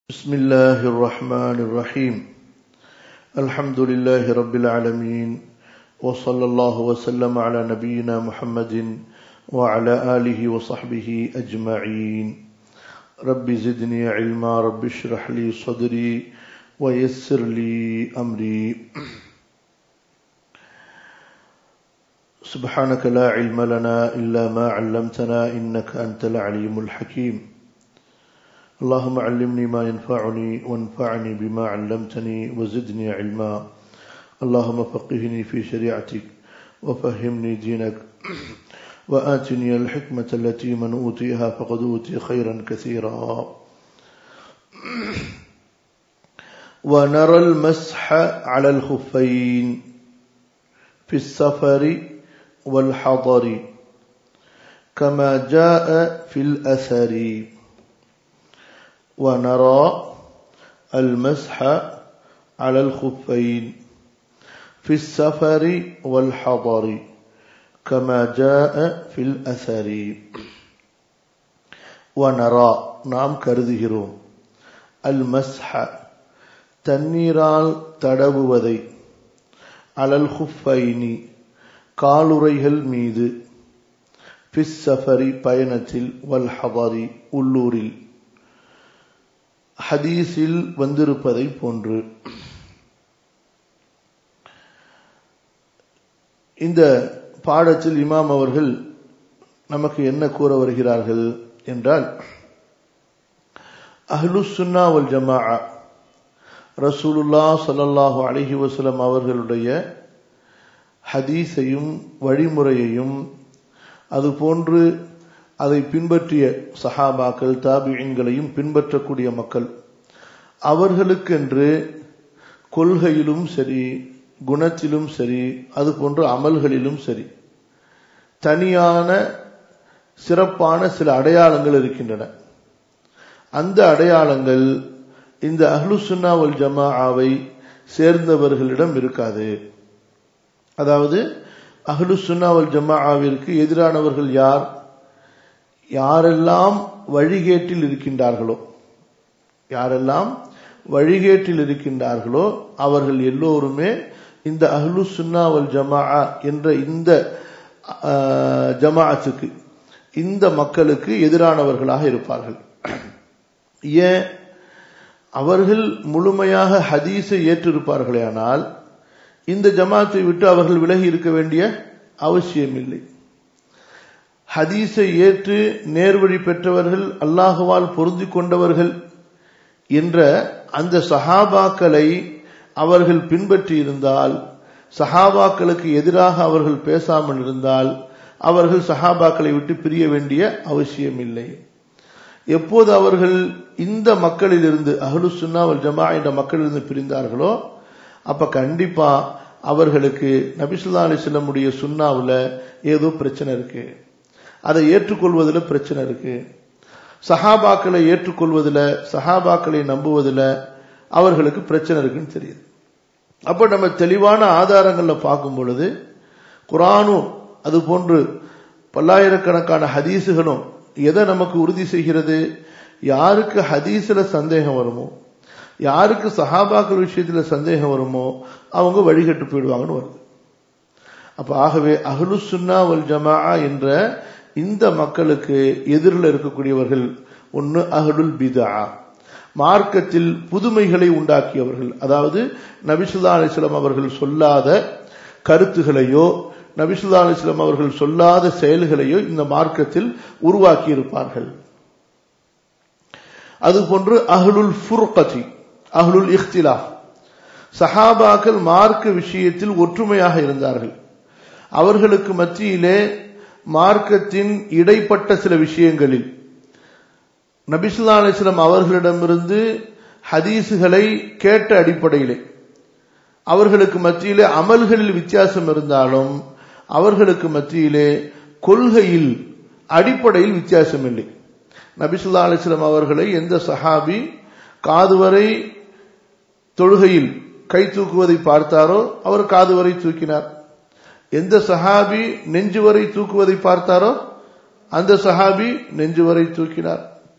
بسم الله الرحمن الرحيم الحمد لله رب العالمين وصلى الله وسلم على نبينا محمد وعلى آله وصحبه أجمعين رب زدني علما رب اشرح لي صدري ويسر لي أمري سبحانك لا علم لنا إلا ما علمتنا إنك أنت العليم الحكيم اللهم علمني ما ينفعني وانفعني بما علمتني وزدني علما اللهم فقهني في شريعتك وفهمني دينك وآتني الحكمة التي من أوتيها فقد أوتي خيرا كثيرا ونرى المسح على الخفين في السفر والحضر كما جاء في الأثر ونرى المسح على الخفين في السفر والحضر كما جاء في الأثر ونرى நாம் கருதுகிறோம் அல் மஸ்ஹ தண்ணீரால் தடவுவதை அலல் ஹுஃபைனி காலுரைகள் மீது ஃபிஸ் சஃபரி பயணத்தில் வல் ஹபரி உள்ளூரில் ஹதீஸில் வந்திருப்பதை போன்று இந்த பாடத்தில் இமாம் அவர்கள் நமக்கு என்ன கூற வருகிறார்கள் என்றால் அஹ்லு சுன்னா வல் ஜமா ரசூலுல்லா சல்லல்லாஹு அலஹி வசலம் அவர்களுடைய ஹதீஸையும் வழிமுறையையும் அதுபோன்று அதை பின்பற்றிய சஹாபாக்கள் தாபியன்களையும் பின்பற்றக்கூடிய மக்கள் அவர்களுக்கென்று கொள்கையிலும் சரி குணத்திலும் சரி அது போன்ற அமல்களிலும் சரி தனியான சிறப்பான சில அடையாளங்கள் இருக்கின்றன அந்த அடையாளங்கள் இந்த அஹ்லு சுன்னாவல் ஜமாவை சேர்ந்தவர்களிடம் இருக்காது அதாவது அஹ்லு சுன்னாவல் ஜமாவிற்கு எதிரானவர்கள் யார் யாரெல்லாம் வழிகேட்டில் இருக்கின்றார்களோ யாரெல்லாம் வழிகேட்டில் இருக்கின்றார்களோ அவர்கள் எல்லோருமே இந்த அஹ்லு சுன்னாவல் ஜமா என்ற இந்த ஜமாஅத்துக்கு இந்த மக்களுக்கு எதிரானவர்களாக இருப்பார்கள் ஏன் அவர்கள் முழுமையாக ஹதீஸை ஏற்றிருப்பார்களே ஆனால் இந்த ஜமாத்தை விட்டு அவர்கள் விலகி இருக்க வேண்டிய அவசியம் இல்லை ஹதீஸை ஏற்று நேர்வழி பெற்றவர்கள் அல்லாஹுவால் பொருந்தி கொண்டவர்கள் என்ற அந்த சஹாபாக்களை அவர்கள் பின்பற்றி இருந்தால் சஹாபாக்களுக்கு எதிராக அவர்கள் பேசாமல் இருந்தால் அவர்கள் சஹாபாக்களை விட்டு பிரிய வேண்டிய அவசியம் இல்லை எப்போது அவர்கள் இந்த மக்களிலிருந்து அஹ்லு சுன்னாவல் ஜமா என்ற மக்களிலிருந்து பிரிந்தார்களோ அப்ப கண்டிப்பா அவர்களுக்கு நபிசுல்லா அலிஸ்லமுடைய சுண்ணாவில் ஏதோ பிரச்சனை இருக்கு அதை ஏற்றுக்கொள்வதில் பிரச்சனை இருக்கு சஹாபாக்களை ஏற்றுக்கொள்வதில் சஹாபாக்களை நம்புவதில் அவர்களுக்கு பிரச்சனை இருக்குன்னு தெரியுது அப்போ நம்ம தெளிவான ஆதாரங்களில் பார்க்கும் பொழுது குரானும் அது போன்று பல்லாயிரக்கணக்கான ஹதீஸுகளும் எதை நமக்கு உறுதி செய்கிறது யாருக்கு ஹதீஸில் சந்தேகம் வருமோ யாருக்கு சஹாபாக்கள் விஷயத்தில் சந்தேகம் வருமோ அவங்க வழிகட்டு போயிடுவாங்கன்னு வருது அப்ப ஆகவே அஹ்லு சுன்னா வல் ஜமா என்ற இந்த மக்களுக்கு எதிரில் இருக்கக்கூடியவர்கள் ஒன்று அஹ்லுல் பிதா மார்க்கத்தில் புதுமைகளை உண்டாக்கியவர்கள் அதாவது நபிசுல்லா அலிஸ்லாம் அவர்கள் சொல்லாத கருத்துகளையோ நபிசுல்லா அலிஸ்லாம் அவர்கள் சொல்லாத செயல்களையோ இந்த மார்க்கத்தில் உருவாக்கி இருப்பார்கள் அதுபோன்று அஹ்லுல் ஃபுர்கதி அஹ்லுல் இஃப்திலா சஹாபாக்கள் மார்க்க விஷயத்தில் ஒற்றுமையாக இருந்தார்கள் அவர்களுக்கு மத்தியிலே மார்க்கத்தின் இடைப்பட்ட சில விஷயங்களில் நபிசுல்லா அலிஸ்லாம் அவர்களிடமிருந்து ஹதீஸுகளை கேட்ட அடிப்படையிலே அவர்களுக்கு மத்தியிலே அமல்களில் வித்தியாசம் இருந்தாலும் அவர்களுக்கு மத்தியிலே கொள்கையில் அடிப்படையில் வித்தியாசம் இல்லை நபிசுல்லா அலிஸ்லாம் அவர்களை எந்த சஹாபி காது வரை தொழுகையில் கை தூக்குவதை பார்த்தாரோ அவர் காது வரை தூக்கினார் எந்த சஹாபி நெஞ்சு வரை தூக்குவதை பார்த்தாரோ அந்த சஹாபி நெஞ்சு வரை தூக்கினார்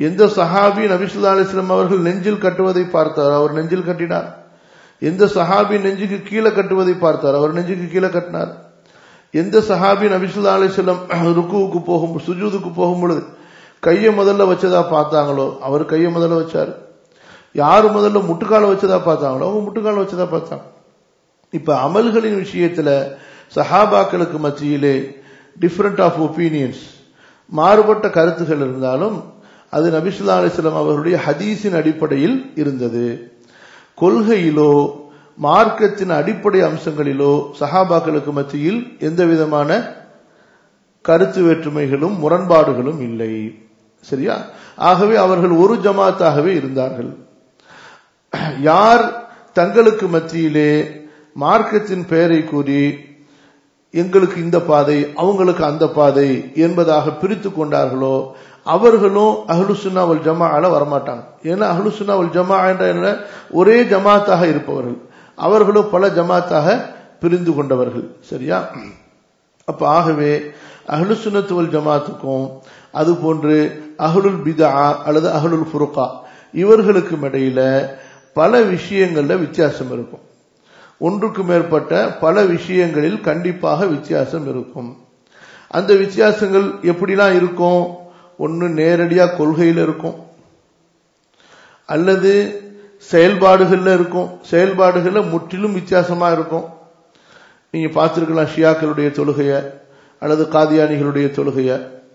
எந்த சஹாபி நபிசுல்லா அலிஸ்லாம் அவர்கள் நெஞ்சில் கட்டுவதை பார்த்தார் அவர் நெஞ்சில் கட்டினார் எந்த சஹாபி நெஞ்சுக்கு கீழே கட்டுவதை பார்த்தார் அவர் நெஞ்சுக்கு கீழே கட்டினார் எந்த சஹாபி நபிசுல்லா அலிஸ்லாம் ருக்குவுக்கு போகும் சுஜூதுக்கு போகும் பொழுது கையை முதல்ல வச்சதா பார்த்தாங்களோ அவர் கையை முதல்ல வச்சார் யாரு முதல்ல முட்டுக்கால வச்சதா பார்த்தாங்களோ அவங்க முட்டுக்கால வச்சதா பார்த்தாங்க இப்ப அமல்களின் விஷயத்துல சஹாபாக்களுக்கு மத்தியிலே டிஃபரண்ட் ஆஃப் ஒப்பீனியன்ஸ் மாறுபட்ட கருத்துகள் இருந்தாலும் அது நபிசுல்லா அலிஸ்லாம் அவர்களுடைய ஹதீஸின் அடிப்படையில் இருந்தது கொள்கையிலோ மார்க்கத்தின் அடிப்படை அம்சங்களிலோ சஹாபாக்களுக்கு மத்தியில் எந்த விதமான கருத்து வேற்றுமைகளும் முரண்பாடுகளும் இல்லை சரியா ஆகவே அவர்கள் ஒரு ஜமாத்தாகவே இருந்தார்கள் யார் தங்களுக்கு மத்தியிலே மார்க்கத்தின் பெயரை கூறி எங்களுக்கு இந்த பாதை அவங்களுக்கு அந்த பாதை என்பதாக பிரித்து கொண்டார்களோ அவர்களும் அஹ்லுசுன்னா வல் ஜமாஅல வரமாட்டாங்க ஏன்னா அஹ்லுசுன்னா வல் ஜமா என்ற ஒரே ஜமாத்தாக இருப்பவர்கள் அவர்களும் பல ஜமாத்தாக பிரிந்து கொண்டவர்கள் சரியா அப்ப ஆகவே அஹ்லுசுன்னத்து வல் ஜமாத்துக்கும் அது போன்று அஹ்லுல் பிதா அல்லது அஹ்லுல் ஃபுருகா இவர்களுக்கும் இடையில பல விஷயங்கள்ல வித்தியாசம் இருக்கும் ஒன்றுக்கு மேற்பட்ட பல விஷயங்களில் கண்டிப்பாக வித்தியாசம் இருக்கும் அந்த வித்தியாசங்கள் எப்படிலாம் இருக்கும் ஒன்று நேரடியா கொள்கையில் இருக்கும் அல்லது செயல்பாடுகள்ல இருக்கும் செயல்பாடுகள்ல முற்றிலும் வித்தியாசமா இருக்கும் நீங்க பார்த்திருக்கலாம் ஷியாக்களுடைய தொழுகைய அல்லது காதியானிகளுடைய தொழுகைய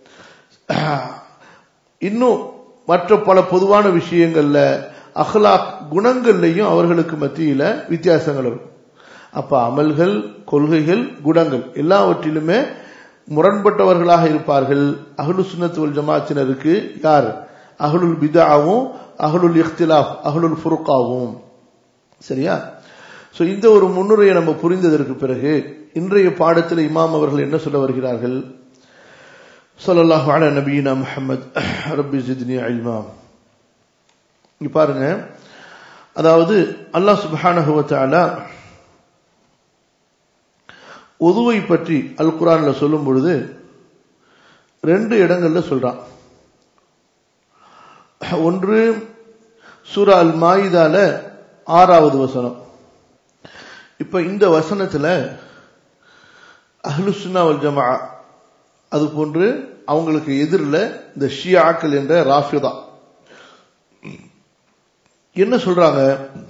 இன்னும் மற்ற பல பொதுவான விஷயங்கள்ல அஹ்லாக் குணங்கள்லையும் அவர்களுக்கு மத்தியில வித்தியாசங்கள் இருக்கும் அப்ப அமல்கள் கொள்கைகள் குணங்கள் எல்லாவற்றிலுமே முரண்பட்டவர்களாக இருப்பார்கள் அஹ்லு சுன்னத்துவல் ஜமாத்தினருக்கு யார் அஹ்லுல் பிதாவும் அஹ்லுல் இஃப்திலாஃப் அஹ்லுல் ஃபுருக்காவும் சரியா சோ இந்த ஒரு முன்னுரையை நம்ம புரிந்ததற்கு பிறகு இன்றைய பாடத்தில் இமாம் அவர்கள் என்ன சொல்ல வருகிறார்கள் சொல்லல்லாஹு அலா நபீனா முஹம்மத் ரப்பி ஜித்னி இல்மா இங்க பாருங்க அதாவது அல்லாஹ் சுப்ஹானஹு வ தஆலா உதுவை பற்றி அல் குரான்ல சொல்லும் பொழுது ரெண்டு இடங்கள்ல சொல்றான் ஒன்று சூரா அல் மாயிதால ஆறாவது வசனம் இப்ப இந்த வசனத்துல அஹ்லுசுன்னா வல் ஜமா அது போன்று அவங்களுக்கு எதிரில் இந்த ஷியாக்கள் என்ற ராஃபிதா என்ன சொல்றாங்க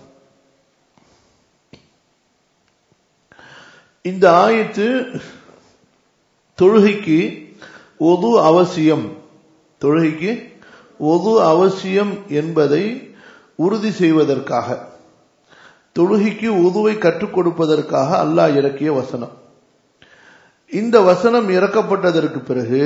இந்த ஆயத்து தொழுகைக்கு ஒது அவசியம் தொழுகைக்கு ஒது அவசியம் என்பதை உறுதி செய்வதற்காக தொழுகைக்கு உதுவை கற்றுக் கொடுப்பதற்காக அல்லாஹ் இறக்கிய வசனம் இந்த வசனம் இறக்கப்பட்டதற்கு பிறகு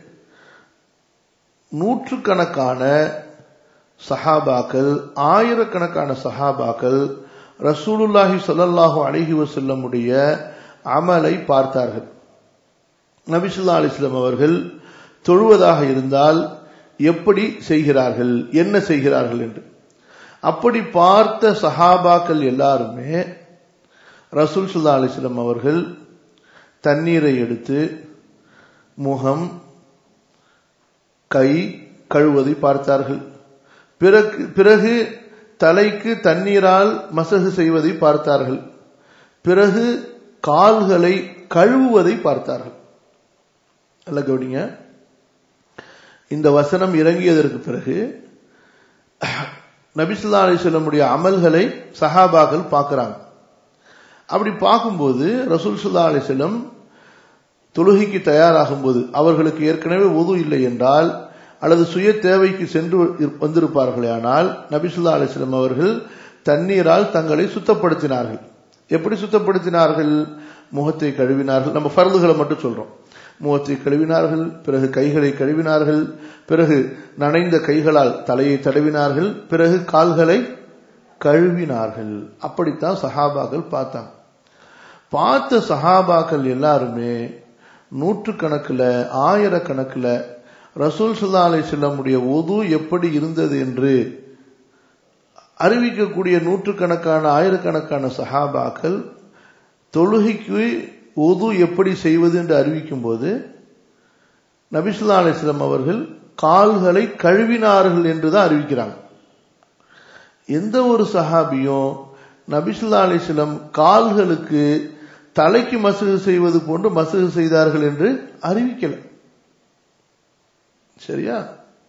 நூற்றுக்கணக்கான சஹாபாக்கள் ஆயிரக்கணக்கான சஹாபாக்கள் ரசூலுல்லாஹி சொல்லல்லாஹு அழகி வசல்லமுடைய அமலை பார்த்தார்கள் நபிசுல்லா அலிஸ்லாம் அவர்கள் தொழுவதாக இருந்தால் எப்படி செய்கிறார்கள் என்ன செய்கிறார்கள் என்று அப்படி பார்த்த சஹாபாக்கள் எல்லாருமே ரசூல் சுல்லா அலிஸ்லாம் அவர்கள் தண்ணீரை எடுத்து முகம் கை கழுவதை பார்த்தார்கள் பிறகு பிறகு தலைக்கு தண்ணீரால் மசகு செய்வதை பார்த்தார்கள் பிறகு கால்களை கழுவுவதை பார்த்தார்கள் நல்ல கவனிங்க இந்த வசனம் இறங்கியதற்கு பிறகு நபிசுல்லா அலிஸ்லமுடைய அமல்களை சஹாபாக்கள் பார்க்கிறாங்க அப்படி பார்க்கும்போது ரசூல் சுல்லா அலிஸ்லம் தொழுகைக்கு தயாராகும் போது அவர்களுக்கு ஏற்கனவே உது இல்லை என்றால் அல்லது சுய தேவைக்கு சென்று வந்திருப்பார்களே ஆனால் நபிசுல்லா அலிஸ்லம் அவர்கள் தண்ணீரால் தங்களை சுத்தப்படுத்தினார்கள் எப்படி சுத்தப்படுத்தினார்கள் முகத்தை கழுவினார்கள் நம்ம ஃபர்துகளை மட்டும் சொல்றோம் முகத்தை கழுவினார்கள் பிறகு கைகளை கழுவினார்கள் பிறகு நனைந்த கைகளால் தலையை தடவினார்கள் பிறகு கால்களை கழுவினார்கள் அப்படித்தான் சஹாபாக்கள் பார்த்தாங்க பார்த்த சஹாபாக்கள் எல்லாருமே நூற்றுக்கணக்கில் ஆயிரக்கணக்கில் ரசூல் சுல்லா அலை செல்லமுடைய ஒது எப்படி இருந்தது என்று அறிவிக்கக்கூடிய நூற்றுக்கணக்கான ஆயிரக்கணக்கான சஹாபாக்கள் தொழுகைக்கு ஒது எப்படி செய்வது என்று அறிவிக்கும் போது நபிசுல்லா அலிஸ்லாம் அவர்கள் கால்களை கழுவினார்கள் என்றுதான் அறிவிக்கிறாங்க எந்த ஒரு சஹாபியும் நபிசுல்லா அலிஸ்லம் கால்களுக்கு தலைக்கு மசகு செய்வது போன்று மசகு செய்தார்கள் என்று அறிவிக்கல சரியா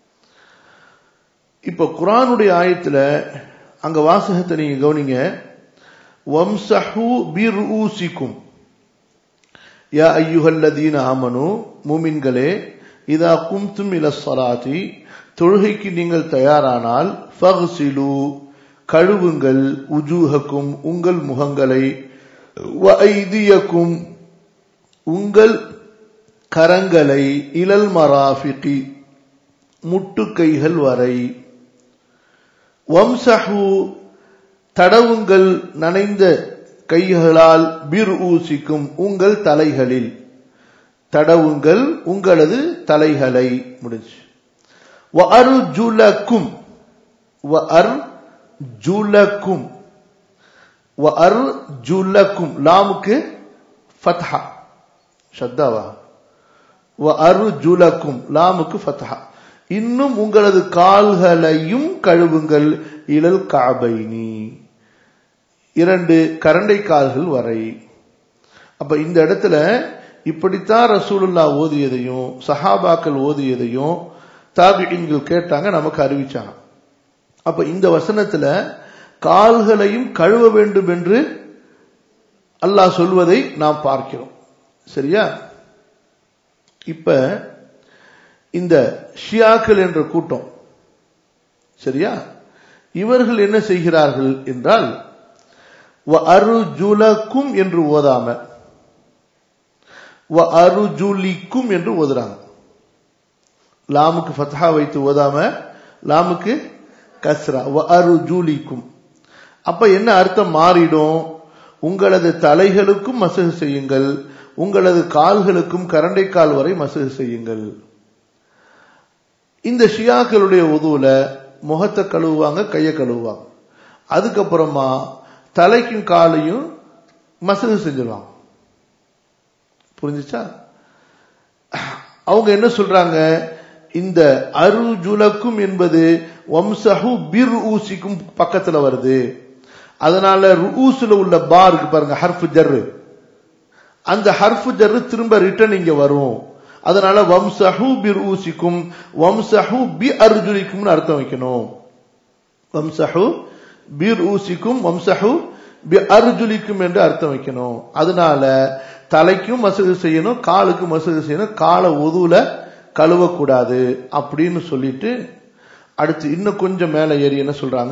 இப்ப குரானுடைய ஆயத்துல அங்க வாசகத்தை நீங்க கவனிங்க வம்சஹு பிர் ஊசிக்கும் யா ஐயுஹல்லதீன ஆமனு மூமின்களே இதா கும்தும் இல சலாத்தி தொழுகைக்கு நீங்கள் தயாரானால் ஃபக்சிலு கழுவுங்கள் உஜூஹக்கும் உங்கள் முகங்களை வைதியக்கும் உங்கள் கரங்களை இலல் மராஃபிகி முட்டுக்கைகள் வரை வம்சஹு தடவுங்கள் நனைந்த கைகளால் பிர் ஊசிக்கும் உங்கள் தலைகளில் தடவுங்கள் உங்களது தலைகளை முடிஞ்சு வஅர்ஜுலக்கும் வஅர்ஜுலக்கும் வஅர்ஜுலக்கும் லாமுக்கு ஃபத்ஹா ஷத்தாவா வஅர்ஜுலக்கும் லாமுக்கு ஃபத்ஹா இன்னும் உங்களது கால்களையும் கழுவுங்கள் இழல் காபைனி இரண்டு கரண்டை கால்கள் வரை அப்ப இந்த இடத்துல இப்படித்தான் ரசூலுல்லா ஓதியதையும் சஹாபாக்கள் ஓதியதையும் தாபிகள் கேட்டாங்க நமக்கு அறிவிச்சாங்க அப்ப இந்த வசனத்துல கால்களையும் கழுவ வேண்டும் என்று அல்லாஹ் சொல்வதை நாம் பார்க்கிறோம் சரியா இப்ப இந்த ஷியாக்கள் என்ற கூட்டம் சரியா இவர்கள் என்ன செய்கிறார்கள் என்றால் அருஜுலக்கும் என்று ஓதாம அருஜுலிக்கும் என்று ஓதுறாங்க லாமுக்கு ஃபத்ஹா வைத்து ஓதாம லாமுக்கு கஸ்ரா அருஜுலிக்கும் அப்ப என்ன அர்த்தம் மாறிடும் உங்களது தலைகளுக்கும் மசகு செய்யுங்கள் உங்களது கால்களுக்கும் கரண்டை கால் வரை மசகு செய்யுங்கள் இந்த ஷியாக்களுடைய உதுவுல முகத்தை கழுவுவாங்க கையை கழுவுவாங்க அதுக்கப்புறமா தலைக்கும் காலையும் மசகு செஞ்சிருவாங்க புரிஞ்சுச்சா அவங்க என்ன சொல்றாங்க இந்த அருஜுலக்கும் என்பது வம்சஹு பிர் ஊசிக்கும் பக்கத்துல வருது அதனால ரூசுல உள்ள பார் இருக்கு பாருங்க ஹர்ஃபு ஜர்ரு அந்த ஹர்ஃபு ஜர்ரு திரும்ப ரிட்டர்ன் இங்க வரும் அதனால வம்சஹு பிர் ஊசிக்கும் வம்சஹு பி அர்ஜுலிக்கும் அர்த்தம் வைக்கணும் வம்சஹு பீர் ஊசிக்கும் வம்சஹு பி அர்ஜுலிக்கும் என்று அர்த்தம் வைக்கணும் அதனால தலைக்கும் மசகு செய்யணும் காலுக்கும் மசகு செய்யணும் காலை ஒதுவுல கழுவக்கூடாது அப்படின்னு சொல்லிட்டு அடுத்து இன்னும் கொஞ்சம் மேல ஏறி என்ன சொல்றாங்க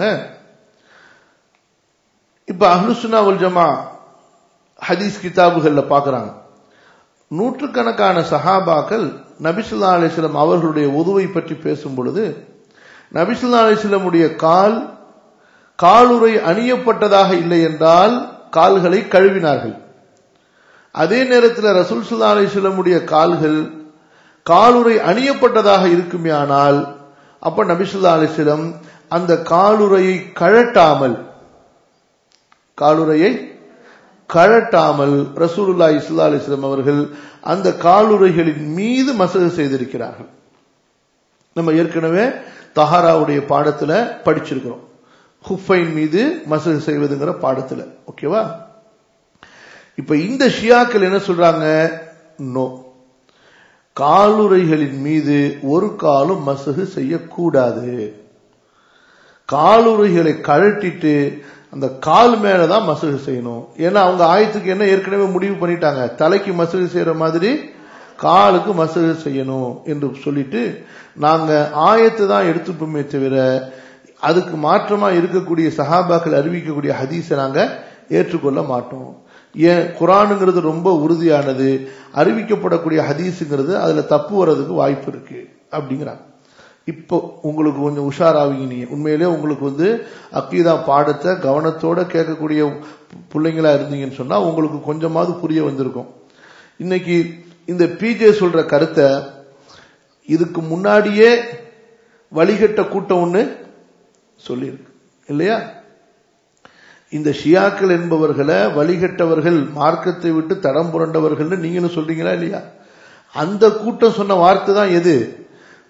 இப்ப அஹ்லுசுனாவுல் ஜமா ஹதீஸ் கிதாபுகள்ல பாக்குறாங்க நூற்றுக்கணக்கான சஹாபாக்கள் நபிசுல்லா அலிஸ்லம் அவர்களுடைய உதவை பற்றி பேசும் பொழுது நபிசுல்லா அலிஸ்லமுடைய கால் காலுறை அணியப்பட்டதாக இல்லை என்றால் கால்களை கழுவினார்கள் அதே நேரத்தில் ரசூல் சுல்லா அலிஸ்லமுடைய கால்கள் காலுறை அணியப்பட்டதாக இருக்குமே ஆனால் அப்ப நபிசுல்லா அலிஸ்லம் அந்த காலுறையை கழட்டாமல் காலுறையை கழட்டாமல் ரசூலுல்லா இஸ்லா அலிஸ்லாம் அவர்கள் அந்த காலுறைகளின் மீது மசகு செய்திருக்கிறார்கள் நம்ம ஏற்கனவே தஹாராவுடைய பாடத்துல படிச்சிருக்கிறோம் ஹுஃபைன் மீது மசகு செய்வதுங்கிற பாடத்துல ஓகேவா இப்ப இந்த ஷியாக்கள் என்ன சொல்றாங்க நோ காலுறைகளின் மீது ஒரு காலும் மசகு செய்யக்கூடாது காலுறைகளை கழட்டிட்டு அந்த கால் மேலதான் மசகு செய்யணும் ஏன்னா அவங்க ஆயத்துக்கு என்ன ஏற்கனவே முடிவு பண்ணிட்டாங்க தலைக்கு மசகு செய்யற மாதிரி காலுக்கு மசகு செய்யணும் என்று சொல்லிட்டு நாங்க ஆயத்தை தான் எடுத்துப்போமே தவிர அதுக்கு மாற்றமா இருக்கக்கூடிய சஹாபாக்கள் அறிவிக்கக்கூடிய ஹதீஸை நாங்க ஏற்றுக்கொள்ள மாட்டோம் ஏன் குரானுங்கிறது ரொம்ப உறுதியானது அறிவிக்கப்படக்கூடிய ஹதீஸுங்கிறது அதுல தப்பு வர்றதுக்கு வாய்ப்பு இருக்கு அப்படிங்கிறாங்க இப்போ உங்களுக்கு கொஞ்சம் உஷாராவீங்க நீங்க உண்மையிலே உங்களுக்கு வந்து அக்கீதா பாடத்தை கவனத்தோட கேட்கக்கூடிய பிள்ளைங்களா இருந்தீங்கன்னு சொன்னா உங்களுக்கு கொஞ்சமாவது புரிய வந்திருக்கும் இன்னைக்கு இந்த பிஜே சொல்ற கருத்தை இதுக்கு முன்னாடியே வழிகட்ட கூட்டம் ஒண்ணு சொல்லியிருக்கு இல்லையா இந்த ஷியாக்கள் என்பவர்களை வழிகட்டவர்கள் மார்க்கத்தை விட்டு தடம் புரண்டவர்கள் நீங்களும் சொல்றீங்களா இல்லையா அந்த கூட்டம் சொன்ன வார்த்தை தான் எது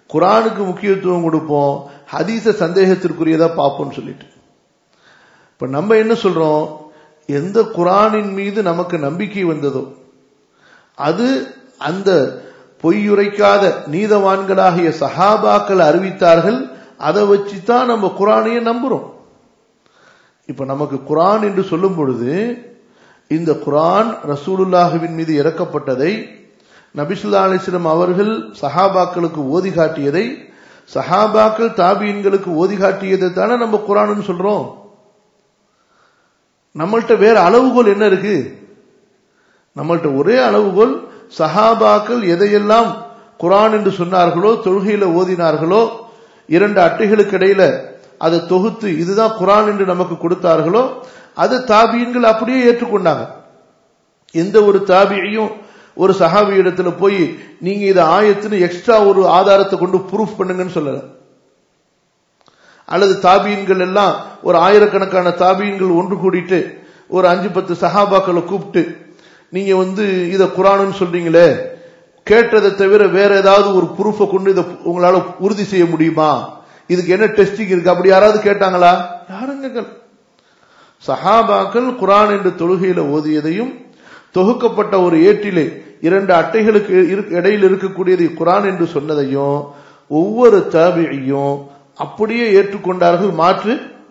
குரானுக்கு முக்கியத்துவம் கொடுப்போம் ஹதீஸ சந்தேகத்திற்குரியதா பார்ப்போம்னு சொல்லிட்டு இப்ப நம்ம என்ன சொல்றோம் எந்த குரானின் மீது நமக்கு நம்பிக்கை வந்ததோ அது அந்த பொய்யுரைக்காத நீதவான்களாகிய சஹாபாக்கள் அறிவித்தார்கள் அதை வச்சு தான் நம்ம குரானையே நம்புறோம் இப்ப நமக்கு குரான் என்று சொல்லும் பொழுது இந்த குரான் ரசூலுல்லாஹுவின் மீது இறக்கப்பட்டதை நபிசுல்லா அலிஸ்லம் அவர்கள் சஹாபாக்களுக்கு ஓதி காட்டியதை சஹாபாக்கள் தாபீன்களுக்கு ஓதி காட்டியதை தானே நம்ம குரான்னு சொல்றோம் நம்மள்ட்ட வேற அளவுகோல் என்ன இருக்கு நம்மள்ட்ட ஒரே அளவுகோல் சஹாபாக்கள் எதையெல்லாம் குரான் என்று சொன்னார்களோ தொழுகையில ஓதினார்களோ இரண்டு அட்டைகளுக்கு இடையில அதை தொகுத்து இதுதான் குரான் என்று நமக்கு கொடுத்தார்களோ அது தாபியன்கள் அப்படியே ஏற்றுக்கொண்டாங்க எந்த ஒரு தாபியையும் ஒரு சஹாபி இடத்துல போய் நீங்க இதை ஆயத்துன்னு எக்ஸ்ட்ரா ஒரு ஆதாரத்தை கொண்டு ப்ரூஃப் பண்ணுங்கன்னு சொல்லல அல்லது தாபியன்கள் எல்லாம் ஒரு ஆயிரக்கணக்கான தாபியன்கள் ஒன்று கூடிட்டு ஒரு அஞ்சு பத்து சஹாபாக்களை கூப்பிட்டு நீங்க வந்து இத குரானுன்னு சொல்றீங்களே கேட்டதை தவிர வேற ஏதாவது ஒரு ப்ரூஃபை கொண்டு இதை உங்களால உறுதி செய்ய முடியுமா இதுக்கு என்ன டெஸ்டிங் இருக்கு அப்படி யாராவது கேட்டாங்களா யாரும் கேட்கல சஹாபாக்கள் குரான் என்று தொழுகையில ஓதியதையும் தொகுக்கப்பட்ட ஒரு ஏட்டிலே இரண்டு அட்டைகளுக்கு இடையில் இருக்கக்கூடியதை குரான் என்று சொன்னதையும் ஒவ்வொரு தாபியையும் அப்படியே ஏற்றுக்கொண்டார்கள் மாற்று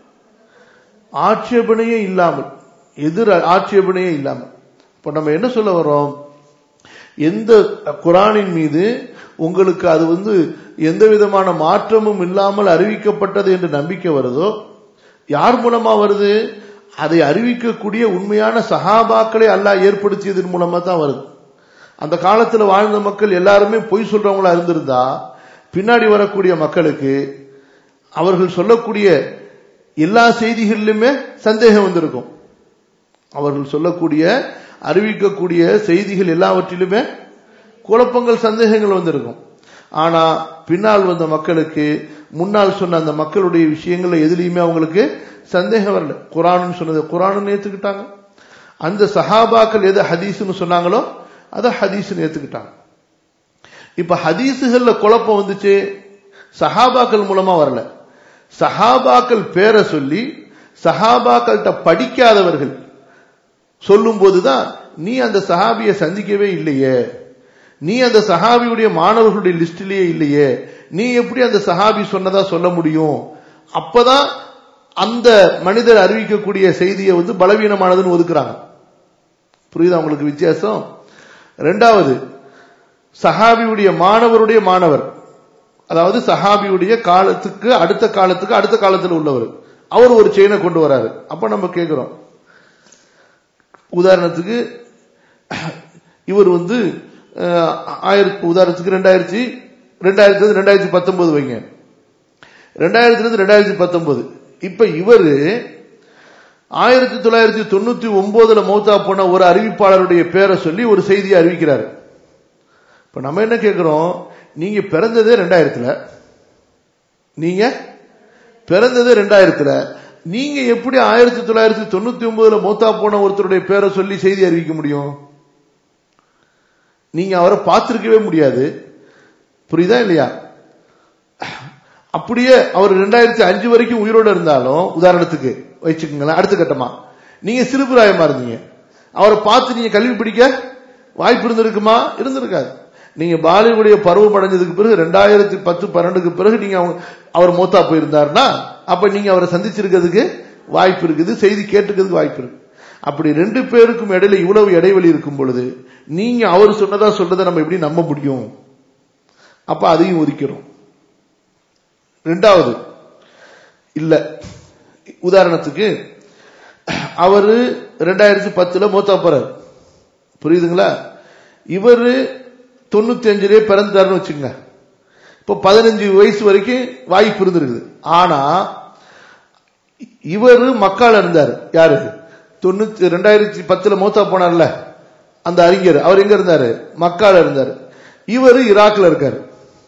ஆட்சேபனையே இல்லாமல் எதிர் ஆட்சேபனையே இல்லாமல் இப்ப நம்ம என்ன சொல்ல வரோம் எந்த குரானின் மீது உங்களுக்கு அது வந்து எந்த விதமான மாற்றமும் இல்லாமல் அறிவிக்கப்பட்டது என்று நம்பிக்கை வருதோ யார் மூலமா வருது அதை அறிவிக்கக்கூடிய உண்மையான சஹாபாக்களை அல்லாஹ் ஏற்படுத்தியதன் மூலமா தான் வருது அந்த காலத்துல வாழ்ந்த மக்கள் எல்லாருமே பொய் சொல்றவங்களா இருந்திருந்தா பின்னாடி வரக்கூடிய மக்களுக்கு அவர்கள் சொல்லக்கூடிய எல்லா செய்திகளிலுமே சந்தேகம் வந்திருக்கும் அவர்கள் சொல்லக்கூடிய அறிவிக்கக்கூடிய செய்திகள் எல்லாவற்றிலுமே குழப்பங்கள் சந்தேகங்கள் வந்திருக்கும் ஆனா பின்னால் வந்த மக்களுக்கு முன்னால் சொன்ன அந்த மக்களுடைய விஷயங்கள்ல எதுலையுமே அவங்களுக்கு சந்தேகம் வரல குரான் சொன்னது குரான் ஏத்துக்கிட்டாங்க அந்த சஹாபாக்கள் எது ஹதீஸ்னு சொன்னாங்களோ அதை ஹதீஸ்னு ஏத்துக்கிட்டாங்க இப்ப ஹதீஸுகள்ல குழப்பம் வந்துச்சு சஹாபாக்கள் மூலமா வரல சஹாபாக்கள் பேரை சொல்லி சஹாபாக்கள்கிட்ட படிக்காதவர்கள் சொல்லும் போதுதான் நீ அந்த சஹாபியை சந்திக்கவே இல்லையே நீ அந்த சஹாபியுடைய மாணவர்களுடைய லிஸ்டிலேயே இல்லையே நீ எப்படி அந்த சஹாபி சொன்னதா சொல்ல முடியும் அப்பதான் அந்த மனிதர் அறிவிக்கக்கூடிய செய்தியை வந்து பலவீனமானதுன்னு ஒதுக்குறாங்க புரியுதா உங்களுக்கு வித்தியாசம் ரெண்டாவது சஹாபியுடைய மாணவருடைய மாணவர் அதாவது சஹாபியுடைய காலத்துக்கு அடுத்த காலத்துக்கு அடுத்த காலத்தில் உள்ளவர் அவர் ஒரு செயினை கொண்டு வராரு அப்ப நம்ம கேட்கிறோம் உதாரணத்துக்கு இவர் வந்து ஆயிரத்தி உதாரணத்துக்கு ரெண்டாயிரத்தி ரெண்டாயிரத்தி ரெண்டாயிரத்தி பத்தொன்பது வைங்க ரெண்டாயிரத்துல இருந்து ரெண்டாயிரத்தி பத்தொன்பது இப்ப இவரு ஆயிரத்தி தொள்ளாயிரத்தி தொண்ணூத்தி ஒன்பதுல மௌத்தா போன ஒரு அறிவிப்பாளருடைய பேரை சொல்லி ஒரு செய்தியை அறிவிக்கிறாரு இப்ப நம்ம என்ன கேட்கிறோம் நீங்க பிறந்ததே ரெண்டாயிரத்துல நீங்க பிறந்ததே ரெண்டாயிரத்துல நீங்க எப்படி ஆயிரத்தி தொள்ளாயிரத்தி தொண்ணூத்தி ஒன்பதுல மௌத்தா போன ஒருத்தருடைய பேரை சொல்லி செய்தி அறிவிக்க முடியும் நீங்க அவரை பார்த்திருக்கவே முடியாது புரியுதா இல்லையா அப்படியே அவர் ரெண்டாயிரத்தி அஞ்சு வரைக்கும் உயிரோடு இருந்தாலும் உதாரணத்துக்கு வச்சுக்கோங்களேன் அடுத்த கட்டமா நீங்க சிறுபிராயமா இருந்தீங்க அவரை பார்த்து நீங்க கல்வி படிக்க வாய்ப்பு இருந்திருக்குமா இருந்திருக்காது நீங்க பாலிவுடைய பருவம் அடைஞ்சதுக்கு பிறகு ரெண்டாயிரத்தி பத்து பன்னெண்டுக்கு பிறகு நீங்க அவர் மூத்தா போயிருந்தாருன்னா அப்ப நீங்க அவரை சந்திச்சிருக்கிறதுக்கு வாய்ப்பு இருக்குது செய்தி கேட்டுக்கிறதுக்கு வாய்ப்பு இருக்கு அப்படி ரெண்டு பேருக்கும் இடையில இவ்வளவு இடைவெளி இருக்கும் பொழுது நீங்க அவர் சொன்னதா சொல்றதை நம்ம எப்படி நம்ப முடியும் அப்ப அதையும் ஒதுக்கிறோம் ரெண்டாவது இல்ல உதாரணத்துக்கு அவரு ரெண்டாயிரத்தி பத்துல மூத்தா போறாரு புரியுதுங்களா இவரு தொண்ணூத்தி அஞ்சுலயே பிறந்தாருன்னு வச்சுங்க இப்ப பதினஞ்சு வயசு வரைக்கும் வாய்ப்பு இருந்திருக்குது ஆனா இவரு மக்கால இருந்தாரு யாரு தொண்ணூத்தி ரெண்டாயிரத்தி பத்துல மூத்தா போனார்ல அந்த அறிஞர் அவர் எங்க இருந்தாரு மக்கால இருந்தாரு இவரு ஈராக்ல இருக்காரு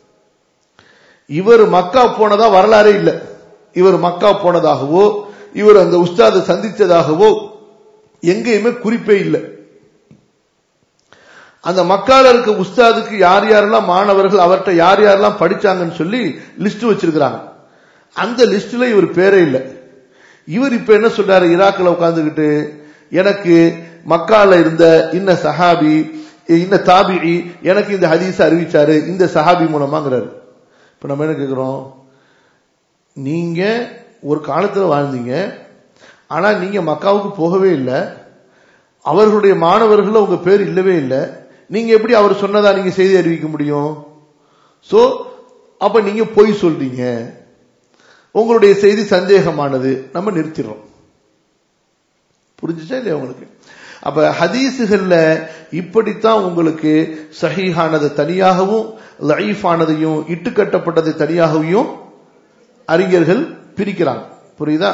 இவர் மக்கா போனதா வரலாறே இல்லை இவர் மக்கா போனதாகவோ இவர் அந்த உஸ்தாதை சந்தித்ததாகவோ எங்கேயுமே குறிப்பே இல்லை அந்த மக்கால இருக்க உஸ்தாதுக்கு யார் யாரெல்லாம் மாணவர்கள் அவர்கிட்ட யார் யாரெல்லாம் படிச்சாங்கன்னு சொல்லி லிஸ்ட் வச்சிருக்கிறாங்க அந்த லிஸ்ட்ல இவர் பேரே இல்லை இவர் இப்ப என்ன சொல்றாரு ஈராக்ல உட்கார்ந்துகிட்டு எனக்கு மக்கால இருந்த இன்ன சஹாபி இன்ன தாபிஇ எனக்கு இந்த ஹதீஸ் அறிவிச்சாரு இந்த சஹாபி மூலமாங்கிறாரு இப்ப நம்ம என்ன கேக்குறோம் நீங்க ஒரு காலத்துல வாழ்ந்தீங்க ஆனா நீங்க மக்காவுக்கு போகவே இல்லை அவர்களுடைய மாணவர்கள் உங்க பேர் இல்லவே இல்லை நீங்க எப்படி அவர் சொன்னதா நீங்க செய்தி அறிவிக்க முடியும் சோ அப்ப நீங்க பொய் சொல்றீங்க உங்களுடைய செய்தி சந்தேகமானது நம்ம நிறுத்திடுறோம் புரிஞ்சுச்சா இல்லையா உங்களுக்கு அப்ப ஹதீஸுகள்ல இப்படித்தான் உங்களுக்கு சஹீஹானது தனியாகவும் லைஃபானதையும் இட்டுக்கட்டப்பட்டதை தனியாகவும் அறிஞர்கள் பிரிக்கிறாங்க புரியுதா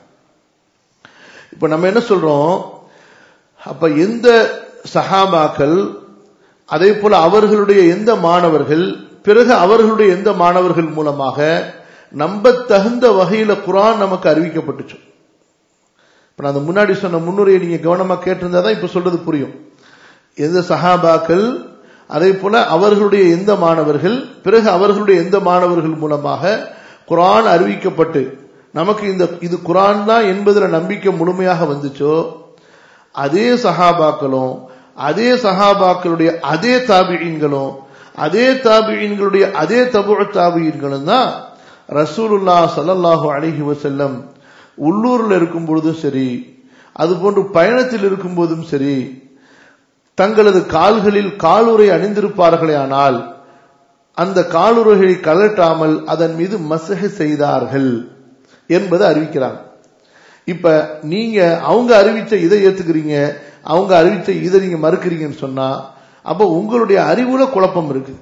இப்ப நம்ம என்ன சொல்றோம் அப்ப எந்த சஹாபாக்கள் அதே போல அவர்களுடைய எந்த மாணவர்கள் பிறகு அவர்களுடைய எந்த மாணவர்கள் மூலமாக நம்ப தகுந்த வகையில குரான் நமக்கு அறிவிக்கப்பட்டுச்சு இப்ப நான் முன்னாடி சொன்ன முன்னுரையை நீங்க கவனமா கேட்டிருந்தா தான் இப்ப சொல்றது புரியும் எந்த சஹாபாக்கள் அதே போல அவர்களுடைய எந்த மாணவர்கள் பிறகு அவர்களுடைய எந்த மாணவர்கள் மூலமாக குரான் அறிவிக்கப்பட்டு நமக்கு இந்த இது குரான் தான் என்பதுல நம்பிக்கை முழுமையாக வந்துச்சோ அதே சஹாபாக்களும் அதே சஹாபாக்களுடைய அதே தாபியன்களும் அதே தாபியன்களுடைய அதே தபு தாபியன்களும் தான் ரசூலுல்லா சல்லல்லாஹு அலஹி வசல்லம் உள்ளூர்ல இருக்கும் பொழுதும் சரி அதுபோன்று பயணத்தில் இருக்கும் போதும் சரி தங்களது கால்களில் காலுரை அணிந்திருப்பார்களே ஆனால் அந்த காலுரைகளை கலட்டாமல் அதன் மீது மசக செய்தார்கள் என்பதை அறிவிக்கிறாங்க இப்ப நீங்க அவங்க அறிவிச்ச இதை ஏத்துக்கிறீங்க அவங்க அறிவிச்ச இதை நீங்க மறுக்கிறீங்கன்னு சொன்னா அப்ப உங்களுடைய அறிவுல குழப்பம் இருக்கு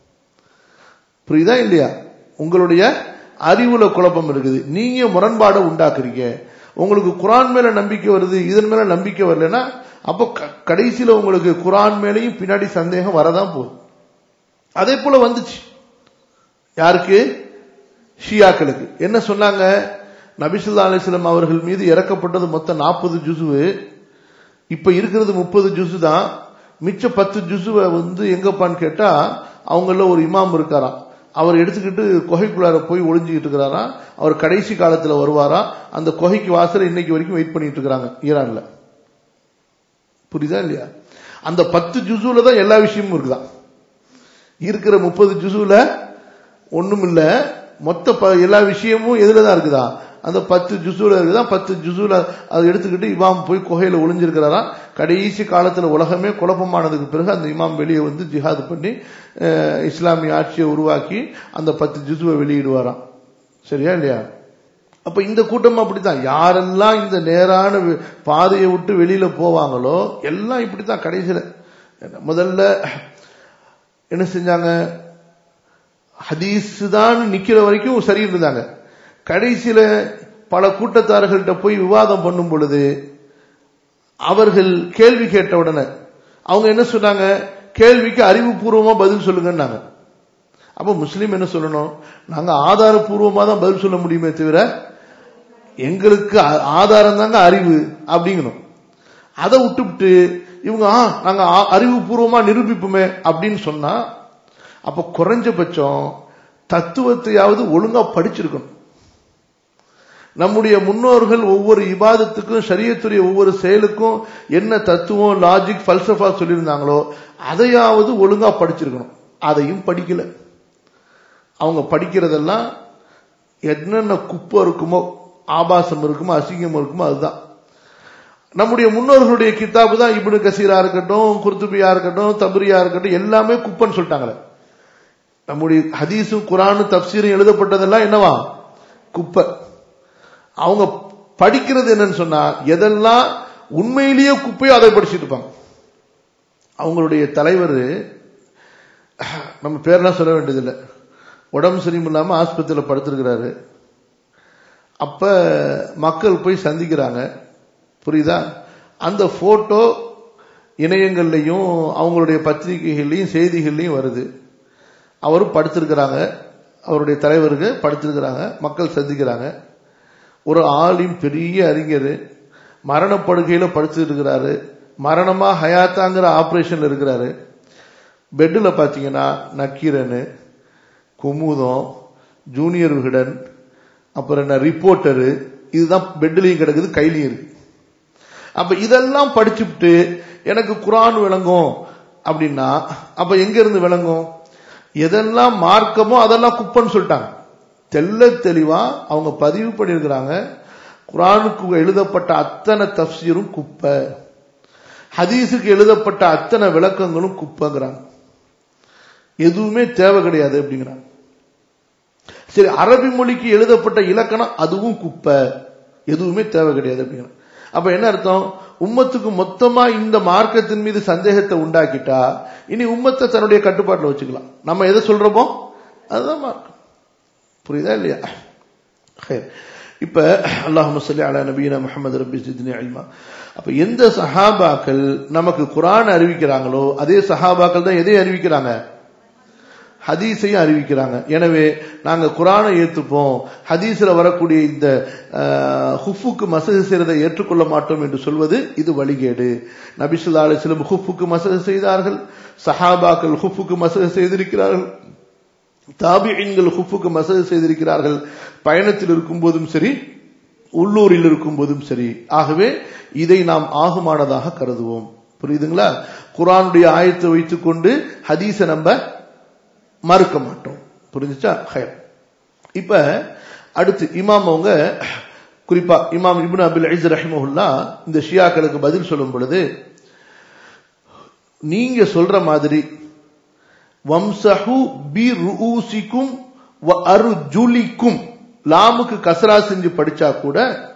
புரியுதா இல்லையா உங்களுடைய அறிவுல குழப்பம் இருக்குது நீங்க முரண்பாடை உண்டாக்குறீங்க உங்களுக்கு குரான் மேல நம்பிக்கை வருது இதன் மேல நம்பிக்கை வரலன்னா அப்போ கடைசியில உங்களுக்கு குரான் மேலேயும் பின்னாடி சந்தேகம் வரதான் போகுது அதே போல வந்துச்சு யாருக்கு ஷியாக்களுக்கு என்ன சொன்னாங்க நபிசுல்லா அலிஸ்லாம் அவர்கள் மீது இறக்கப்பட்டது மொத்தம் நாற்பது ஜுசுவு இப்ப இருக்கிறது முப்பது ஜுசு தான் மிச்ச பத்து ஜுசுவை வந்து எங்கப்பான்னு கேட்டா அவங்கள ஒரு இமாம் இருக்காராம் அவர் எடுத்துக்கிட்டு குகைக்குள்ளார போய் ஒளிஞ்சுக்கிட்டு இருக்கிறாராம் அவர் கடைசி காலத்துல வருவாரா அந்த குகைக்கு வாசல இன்னைக்கு வரைக்கும் வெயிட் பண்ணிட்டு இருக்கிறாங்க ஈரான்ல புரியுதா இல்லையா அந்த பத்து ஜுசுல தான் எல்லா விஷயமும் இருக்குதான் இருக்கிற முப்பது ஜுசுல ஒண்ணும் இல்ல மொத்த எல்லா விஷயமும் எதுலதான் இருக்குதா அந்த பத்து ஜுசுல இருக்குதான் பத்து ஜுசுல அதை எடுத்துக்கிட்டு இமாம் போய் குகையில ஒளிஞ்சிருக்கிறாராம் கடைசி காலத்துல உலகமே குழப்பமானதுக்கு பிறகு அந்த இமாம் வெளியே வந்து ஜிஹாது பண்ணி இஸ்லாமிய ஆட்சியை உருவாக்கி அந்த பத்து ஜுசுவை வெளியிடுவாராம் சரியா இல்லையா அப்ப இந்த கூட்டம் அப்படித்தான் யாரெல்லாம் இந்த நேரான பாதையை விட்டு வெளியில போவாங்களோ எல்லாம் இப்படித்தான் கடைசியில முதல்ல என்ன செஞ்சாங்க ஹதீஸ் தான் நிக்கிற வரைக்கும் சரி இருந்தாங்க கடைசியில பல கூட்டத்தார்கள்ட்ட போய் விவாதம் பண்ணும் பொழுது அவர்கள் கேள்வி கேட்ட உடனே அவங்க என்ன சொன்னாங்க கேள்விக்கு அறிவுபூர்வமா பதில் சொல்லுங்கன்னாங்க அப்ப முஸ்லீம் என்ன சொல்லணும் நாங்க ஆதாரபூர்வமா தான் பதில் சொல்ல முடியுமே தவிர எங்களுக்கு ஆதாரம் தாங்க அறிவு அப்படிங்கணும் அதை விட்டுவிட்டு இவங்க ஆ நாங்க அறிவுபூர்வமா நிரூபிப்போமே அப்படின்னு சொன்னா அப்ப குறைஞ்சபட்சம் தத்துவத்தையாவது ஒழுங்கா படிச்சிருக்கணும் நம்முடைய முன்னோர்கள் ஒவ்வொரு இபாதத்துக்கும் சரியத்துடைய ஒவ்வொரு செயலுக்கும் என்ன தத்துவம் லாஜிக் பல்சஃபா சொல்லியிருந்தாங்களோ அதையாவது ஒழுங்கா படிச்சிருக்கணும் அதையும் படிக்கல அவங்க படிக்கிறதெல்லாம் என்னென்ன குப்பை இருக்குமோ ஆபாசம் இருக்குமோ அசிங்கம் இருக்குமோ அதுதான் நம்முடைய முன்னோர்களுடைய கித்தாபு தான் இப்னு கசீரா இருக்கட்டும் குர்துபியா இருக்கட்டும் தபரியா இருக்கட்டும் எல்லாமே குப்பன்னு சொல்லிட்டாங்களே நம்முடைய ஹதீஸும் குரானும் தப்சீரும் எழுதப்பட்டதெல்லாம் என்னவா குப்பை அவங்க படிக்கிறது என்னன்னு சொன்னா எதெல்லாம் உண்மையிலேயே குப்பையோ அதை படிச்சுட்டு இருப்பாங்க அவங்களுடைய தலைவர் நம்ம பேர்லாம் சொல்ல வேண்டியதில்லை உடம்பு சரியில்லாம ஆஸ்பத்திரியில் படுத்திருக்கிறாரு அப்ப மக்கள் போய் சந்திக்கிறாங்க புரியுதா அந்த போட்டோ இணையங்கள்லையும் அவங்களுடைய பத்திரிகைகள்லையும் செய்திகள்லையும் வருது அவரும் படுத்திருக்கிறாங்க அவருடைய தலைவருக்கு படுத்திருக்கிறாங்க மக்கள் சந்திக்கிறாங்க ஒரு ஆளின் பெரிய அறிஞர் மரணப்படுகையில படுத்து இருக்கிறாரு மரணமா ஹயாத்தாங்கிற ஆபரேஷன்ல இருக்கிறாரு பெட்டில் பார்த்தீங்கன்னா நக்கீரனு குமுதம் ஜூனியர் விகடன் அப்புறம் என்ன ரிப்போர்ட்டரு இதுதான் பெட்லையும் கிடக்குது கையிலையும் இருக்கு அப்ப இதெல்லாம் படிச்சுட்டு எனக்கு குரான் விளங்கும் அப்படின்னா அப்ப எங்க இருந்து விளங்கும் எதெல்லாம் மார்க்கமோ அதெல்லாம் குப்பன்னு சொல்லிட்டாங்க தெல்ல தெளிவா அவங்க பதிவு பண்ணியிருக்கிறாங்க குரானுக்கு எழுதப்பட்ட அத்தனை தப்சீரும் குப்பை ஹதீஸுக்கு எழுதப்பட்ட அத்தனை விளக்கங்களும் குப்பைங்கிறாங்க எதுவுமே தேவை கிடையாது அப்படிங்கிறாங்க சரி அரபி மொழிக்கு எழுதப்பட்ட இலக்கணம் அதுவும் குப்பை எதுவுமே தேவை கிடையாது அப்படிங்கிறாங்க அப்ப என்ன அர்த்தம் உம்மத்துக்கு மொத்தமா இந்த மார்க்கத்தின் மீது சந்தேகத்தை உண்டாக்கிட்டா இனி உம்மத்தை தன்னுடைய கட்டுப்பாட்டில் வச்சுக்கலாம் நம்ம எதை சொல்றோமோ அதுதான் மார்க்கம் புரியுதா இல்லையா இப்ப அல்லாஹு சொல்லி அலா நபீன முகமது ரபி சித்னி அல்மா அப்ப எந்த சஹாபாக்கள் நமக்கு குரான் அறிவிக்கிறாங்களோ அதே சஹாபாக்கள் தான் எதை அறிவிக்கிறாங்க ஹதீஸையும் அறிவிக்கிறாங்க எனவே நாங்க குரானை ஏற்றுப்போம் ஹதீஸ்ல வரக்கூடிய இந்த ஹுஃபுக்கு மசகு செய்யறதை ஏற்றுக்கொள்ள மாட்டோம் என்று சொல்வது இது வழிகேடு நபிசுல்லா அலிஸ்லம் ஹுஃபுக்கு மசகு செய்தார்கள் சஹாபாக்கள் ஹுஃபுக்கு மசகு செய்திருக்கிறார்கள் தாபியன்கள் ஹுஃபுக்கு மசகு செய்திருக்கிறார்கள் பயணத்தில் இருக்கும் போதும் சரி உள்ளூரில் இருக்கும் போதும் சரி ஆகவே இதை நாம் ஆகுமானதாக கருதுவோம் புரியுதுங்களா குரானுடைய ஆயத்தை வைத்துக்கொண்டு ஹதீஸை நம்ம மறுக்க மாட்டோம் புரிஞ்சுச்சா ஹயர் இப்ப அடுத்து இமாம் அவங்க குறிப்பா இமாம் இப்னு அபில் ஐஸ் ரஹிமஹுல்லா இந்த ஷியாக்களுக்கு பதில் சொல்லும் பொழுது நீங்க சொல்ற மாதிரி வம்சஹு பி ருஊசிக்கும் வ அருஜுலிக்கும் லாமுக்கு கசரா செஞ்சு படிச்சா கூட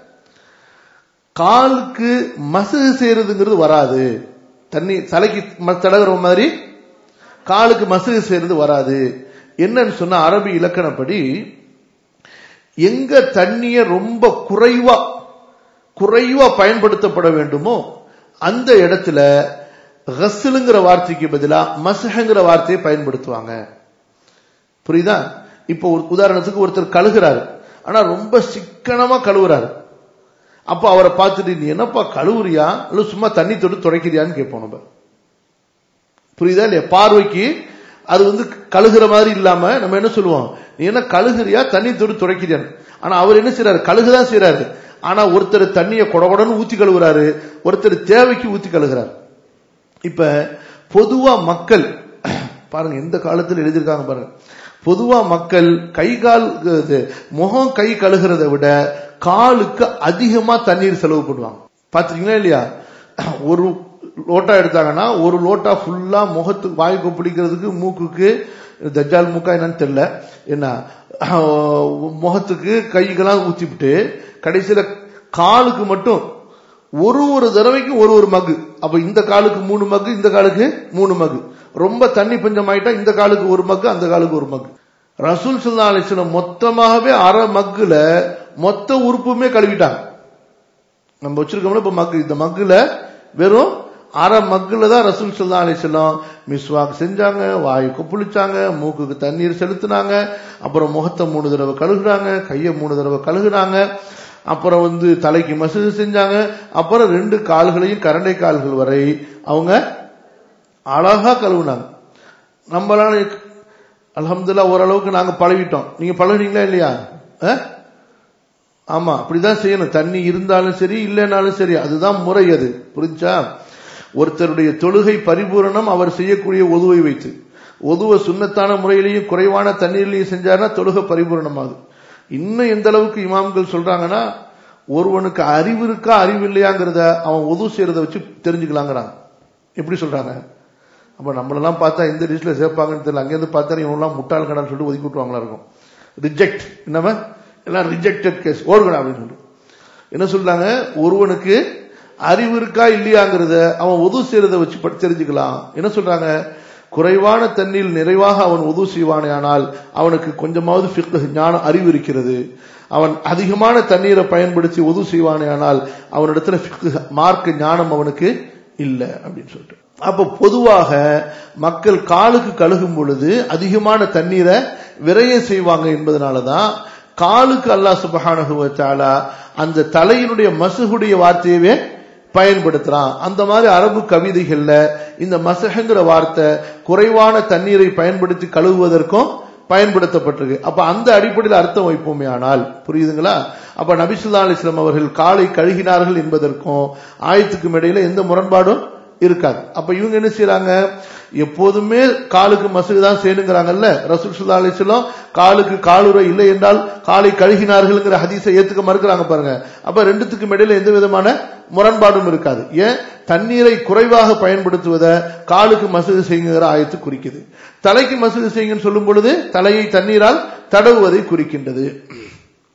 காலுக்கு மசகு செய்யறதுங்கிறது வராது தண்ணி தலைக்கு தடகுற மாதிரி காலுக்கு மசகு செய்யறது வராது என்னன்னு சொன்ன அரபி இலக்கணப்படி எங்க தண்ணிய ரொம்ப குறைவா குறைவா பயன்படுத்தப்பட வேண்டுமோ அந்த இடத்துல ஹஸ்லுங்கிற வார்த்தைக்கு பதிலா மசஹங்கிற வார்த்தையை பயன்படுத்துவாங்க புரியுதா இப்போ ஒரு உதாரணத்துக்கு ஒருத்தர் கழுகுறாரு ஆனா ரொம்ப சிக்கனமா கழுவுறாரு அப்ப அவரை பார்த்துட்டு நீ என்னப்பா கழுவுறியா இல்ல சும்மா தண்ணி தொட்டு துடைக்கிறியான்னு கேட்போம் நம்ம புரியுதா இல்லையா பார்வைக்கு அது வந்து கழுகுற மாதிரி இல்லாம நம்ம என்ன சொல்லுவோம் நீ என்ன கழுகுறியா தண்ணி தொட்டு துடைக்கிறியான்னு ஆனா அவர் என்ன செய்யறாரு கழுகுதான் செய்யறாரு ஆனா ஒருத்தர் தண்ணியை கொடகொடன்னு ஊத்தி கழுவுறாரு ஒருத்தர் தேவைக்கு ஊத்தி கழுகுறாரு இப்ப பொதுவா மக்கள் பாருங்க எந்த காலத்தில் எழுதியிருக்காங்க பாருங்க பொதுவா மக்கள் கை கால் முகம் கை கழுகிறத விட காலுக்கு அதிகமா தண்ணீர் செலவு பண்ணுவாங்க பாத்துருக்கீங்களா இல்லையா ஒரு லோட்டா எடுத்தாங்கன்னா ஒரு லோட்டா ஃபுல்லா முகத்துக்கு வாய்க்கு பிடிக்கிறதுக்கு மூக்குக்கு தஜால் மூக்கா என்னன்னு தெரியல என்ன முகத்துக்கு கைக்கெல்லாம் ஊத்திவிட்டு கடைசியில காலுக்கு மட்டும் ஒரு ஒரு தடவைக்கு ஒரு ஒரு மகு அப்ப இந்த காலுக்கு மூணு மகு இந்த காலுக்கு மூணு மகு ரொம்ப தண்ணி பஞ்சம் ஆயிட்டா இந்த காலுக்கு ஒரு மக்கு அந்த காலுக்கு ஒரு மக்கு ரசூல் சுல்லா அலிஸ்லம் மொத்தமாகவே அரை மக்குல மொத்த உறுப்புமே கழுவிட்டாங்க நம்ம வச்சிருக்கோம்ல இப்ப மக்கு இந்த மக்குல வெறும் அரை மக்குல தான் ரசூல் சுல்லா அலிஸ்லாம் மிஸ்வாக் செஞ்சாங்க வாயு கொப்புளிச்சாங்க மூக்குக்கு தண்ணீர் செலுத்தினாங்க அப்புறம் முகத்தை மூணு தடவை கழுகுறாங்க கையை மூணு தடவை கழுகுறாங்க அப்புறம் வந்து தலைக்கு மசூது செஞ்சாங்க அப்புறம் ரெண்டு கால்களையும் கரண்டை கால்கள் வரை அவங்க அழகா கழுவுனாங்க நம்மளால அலமதுல்லா ஓரளவுக்கு நாங்க பழகிட்டோம் நீங்க பழகினீங்களா இல்லையா ஆமா அப்படிதான் செய்யணும் தண்ணி இருந்தாலும் சரி இல்லைனாலும் சரி அதுதான் முறை அது புரிஞ்சா ஒருத்தருடைய தொழுகை பரிபூரணம் அவர் செய்யக்கூடிய ஒதுவை வைத்து ஒதுவ சுண்ணத்தான முறையிலையும் குறைவான தண்ணீர்லையும் செஞ்சாருன்னா தொழுகை பரிபூரணமாகுது இன்னும் எந்த அளவுக்கு இமாம்கள் சொல்றாங்கன்னா ஒருவனுக்கு அறிவு இருக்கா அறிவு இல்லையாங்கிறத அவன் உதவு செய்யறத வச்சு தெரிஞ்சுக்கலாங்கிறாங்க எப்படி சொல்றாங்க அப்ப நம்மளெல்லாம் பார்த்தா எந்த லிஸ்ட்ல சேர்ப்பாங்கன்னு தெரியல அங்கேருந்து பார்த்தா இவங்கெல்லாம் முட்டாள் கடான்னு சொல்லிட்டு ஒதுக்கி விட்டுவாங்களா இருக்கும் ரிஜெக்ட் என்னம எல்லாம் ரிஜெக்டட் கேஸ் ஓடுகடா அப்படின்னு சொல்லி என்ன சொல்றாங்க ஒருவனுக்கு அறிவு இருக்கா இல்லையாங்கிறத அவன் உதவு செய்யறத வச்சு தெரிஞ்சுக்கலாம் என்ன சொல்றாங்க குறைவான தண்ணீர் நிறைவாக அவன் உதவு செய்வானேயானால் அவனுக்கு கொஞ்சமாவது ஃபிக்ஹ் ஞானம் அறிவு இருக்கிறது அவன் அதிகமான தண்ணீரை பயன்படுத்தி உதவு செய்வானேயானால் அவனிடத்துல ஃபிக்ஹ் மார்க்க ஞானம் அவனுக்கு இல்லை அப்படின்னு சொல்லிட்டு அப்ப பொதுவாக மக்கள் காலுக்கு கழுகும் பொழுது அதிகமான தண்ணீரை விரைய செய்வாங்க என்பதனாலதான் காலுக்கு அல்லாஹ் சுபஹானஹுவத்தாலா அந்த தலையினுடைய மசுகுடைய வார்த்தையவே பயன்படுத்துறான் அந்த மாதிரி அரபு கவிதைகள்ல இந்த மசஹங்கிற வார்த்தை குறைவான தண்ணீரை பயன்படுத்தி கழுவுவதற்கும் பயன்படுத்தப்பட்டிருக்கு அப்ப அந்த அடிப்படையில் அர்த்தம் வைப்போமே ஆனால் புரியுதுங்களா அப்ப நபிசுல்லா அலிஸ்லாம் அவர்கள் காலை கழுகினார்கள் என்பதற்கும் ஆயத்துக்கும் இடையில எந்த முரண்பாடும் இருக்காது அப்ப இவங்க என்ன செய்யறாங்க எப்போதுமே காலுக்கு மசுகு தான் செய்யணுங்கிறாங்கல்ல ரசூல் சுல்லா அலிஸ்லாம் காலுக்கு காலுரை இல்லை என்றால் காலை கழுகினார்கள்ங்கிற ஹதீஸை ஏத்துக்க மறுக்கிறாங்க பாருங்க அப்ப ரெண்டுத்துக்கும் இடையில எந்த விதமான முரண்பாடும் இருக்காது ஏன் தண்ணீரை குறைவாக பயன்படுத்துவதை காலுக்கு மசுகு செய்யுங்கிற ஆயத்து குறிக்குது தலைக்கு மசுகு செய்யுங்கன்னு சொல்லும் பொழுது தலையை தண்ணீரால் தடவுவதை குறிக்கின்றது